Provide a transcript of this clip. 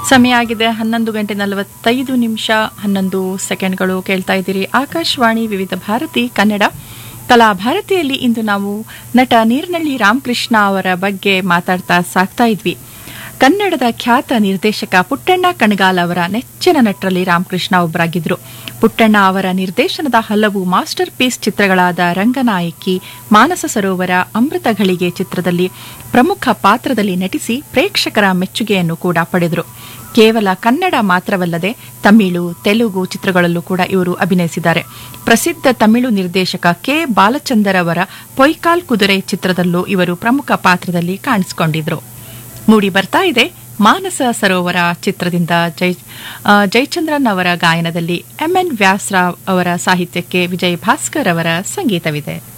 ಸಮಯ ಆಗಿದೆ ಹನ್ನೊಂದು ಗಂಟೆ ನಲವತ್ತೈದು ನಿಮಿಷ ಹನ್ನೊಂದು ಸೆಕೆಂಡ್ಗಳು ಕೇಳ್ತಾ ಇದ್ದೀರಿ ಆಕಾಶವಾಣಿ ವಿವಿಧ ಭಾರತಿ ಕನ್ನಡ ಕಲಾ ಭಾರತಿಯಲ್ಲಿ ಇಂದು ನಾವು ನಟ ನೀರ್ನಳ್ಳಿ ರಾಮಕೃಷ್ಣ ಅವರ ಬಗ್ಗೆ ಮಾತಾಡ್ತಾ ಸಾಕ್ತಾ ಇದ್ವಿ ಕನ್ನಡದ ಖ್ಯಾತ ನಿರ್ದೇಶಕ ಪುಟ್ಟಣ್ಣ ಕಣಗಾಲ್ ಅವರ ನೆಚ್ಚಿನ ನಟರಲ್ಲಿ ರಾಮಕೃಷ್ಣ ಒಬ್ಬರಾಗಿದ್ರು ಪುಟ್ಟಣ್ಣ ಅವರ ನಿರ್ದೇಶನದ ಹಲವು ಮಾಸ್ಟರ್ ಪೀಸ್ ಚಿತ್ರಗಳಾದ ರಂಗನಾಯಕಿ ಮಾನಸ ಸರೋವರ ಅಮೃತಗಳಿಗೆ ಚಿತ್ರದಲ್ಲಿ ಪ್ರಮುಖ ಪಾತ್ರದಲ್ಲಿ ನಟಿಸಿ ಪ್ರೇಕ್ಷಕರ ಮೆಚ್ಚುಗೆಯನ್ನು ಕೂಡ ಪಡೆದರು ಕೇವಲ ಕನ್ನಡ ಮಾತ್ರವಲ್ಲದೆ ತಮಿಳು ತೆಲುಗು ಚಿತ್ರಗಳಲ್ಲೂ ಕೂಡ ಇವರು ಅಭಿನಯಿಸಿದ್ದಾರೆ ಪ್ರಸಿದ್ಧ ತಮಿಳು ನಿರ್ದೇಶಕ ಕೆ ಬಾಲಚಂದರ್ ಅವರ ಪೊಯ್ಕಾಲ್ ಕುದುರೆ ಚಿತ್ರದಲ್ಲೂ ಇವರು ಪ್ರಮುಖ ಪಾತ್ರದಲ್ಲಿ ಕಾಣಿಸಿಕೊಂಡಿದ್ರು ಮೂಡಿ ಬರ್ತಾ ಇದೆ ಮಾನಸ ಸರೋವರ ಚಿತ್ರದಿಂದ ಜೈ ಆ, ಜಯಚಂದ್ರನ್ ಅವರ ಗಾಯನದಲ್ಲಿ ಎಂಎನ್ ವ್ಯಾಸರಾವ್ ಅವರ ಸಾಹಿತ್ಯಕ್ಕೆ ವಿಜಯ್ ಭಾಸ್ಕರ್ ಅವರ ಸಂಗೀತವಿದೆ